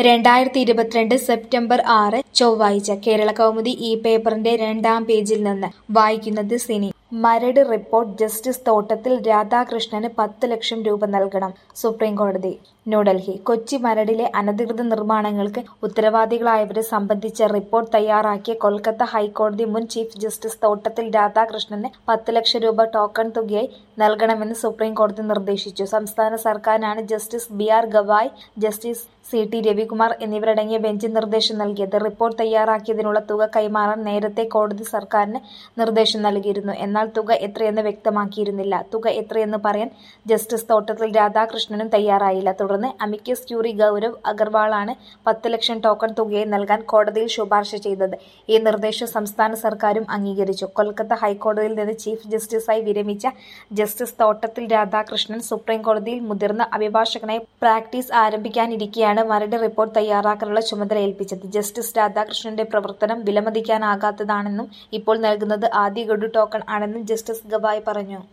രണ്ടായിരത്തി ഇരുപത്തിരണ്ട് സെപ്റ്റംബർ ആറ് ചൊവ്വാഴ്ച കേരള കൗമുദി ഈ പേപ്പറിന്റെ രണ്ടാം പേജിൽ നിന്ന് വായിക്കുന്നത് സിനി മരട് റിപ്പോർട്ട് ജസ്റ്റിസ് തോട്ടത്തിൽ രാധാകൃഷ്ണന് പത്ത് ലക്ഷം രൂപ നൽകണം സുപ്രീം കോടതി ന്യൂഡൽഹി കൊച്ചി മരടിലെ അനധികൃത നിർമ്മാണങ്ങൾക്ക് ഉത്തരവാദികളായവരെ സംബന്ധിച്ച റിപ്പോർട്ട് തയ്യാറാക്കിയ കൊൽക്കത്ത ഹൈക്കോടതി മുൻ ചീഫ് ജസ്റ്റിസ് തോട്ടത്തിൽ രാധാകൃഷ്ണന് പത്ത് ലക്ഷം രൂപ ടോക്കൺ തുകയായി നൽകണമെന്ന് സുപ്രീം കോടതി നിർദ്ദേശിച്ചു സംസ്ഥാന സർക്കാരിനാണ് justice B R Gavai justice C T Ravikumar എന്നിവരടങ്ങിയ ബെഞ്ച് നിർദ്ദേശം നൽകിയത് റിപ്പോർട്ട് തയ്യാറാക്കിയതിനുള്ള തുക കൈമാറാൻ നേരത്തെ കോടതി സർക്കാരിന് നിർദ്ദേശം നൽകിയിരുന്നു എന്നാൽ തുക എത്രയെന്ന് വ്യക്തമാക്കിയിരുന്നില്ല തുക എത്രയെന്ന് പറയാൻ ജസ്റ്റിസ് തോട്ടത്തിൽ രാധാകൃഷ്ണനും തയ്യാറായില്ല തുടർന്ന് അമിക്കസ് ക്യൂറി ഗൗരവ് അഗർവാളാണ് പത്ത് ലക്ഷം ടോക്കൺ തുകയായി നൽകാൻ കോടതിയിൽ ശുപാർശ ചെയ്തത് ഈ നിർദ്ദേശം സംസ്ഥാന സർക്കാരും അംഗീകരിച്ചു കൊൽക്കത്ത ഹൈക്കോടതിയിൽ നിന്ന് ചീഫ് ജസ്റ്റിസായി വിരമിച്ച ജസ്റ്റിസ് തോട്ടത്തിൽ രാധാകൃഷ്ണൻ സുപ്രീം കോടതിയിൽ മുതിർന്ന അഭിഭാഷകനായി പ്രാക്ടീസ് ആരംഭിക്കാനിരിക്കെയാണ് മരട് റിപ്പോർട്ട് തയ്യാറാക്കാനുള്ള ചുമതല ഏൽപ്പിച്ചത് ജസ്റ്റിസ് രാധാകൃഷ്ണന്റെ പ്രവർത്തനം വിലമതിക്കാനാകാത്തതാണെന്നും ഇപ്പോൾ നൽകുന്നത് ആദ്യ ഗഡു ടോക്കൺ ആണെന്നും ജസ്റ്റിസ് ഗവായ് പറഞ്ഞു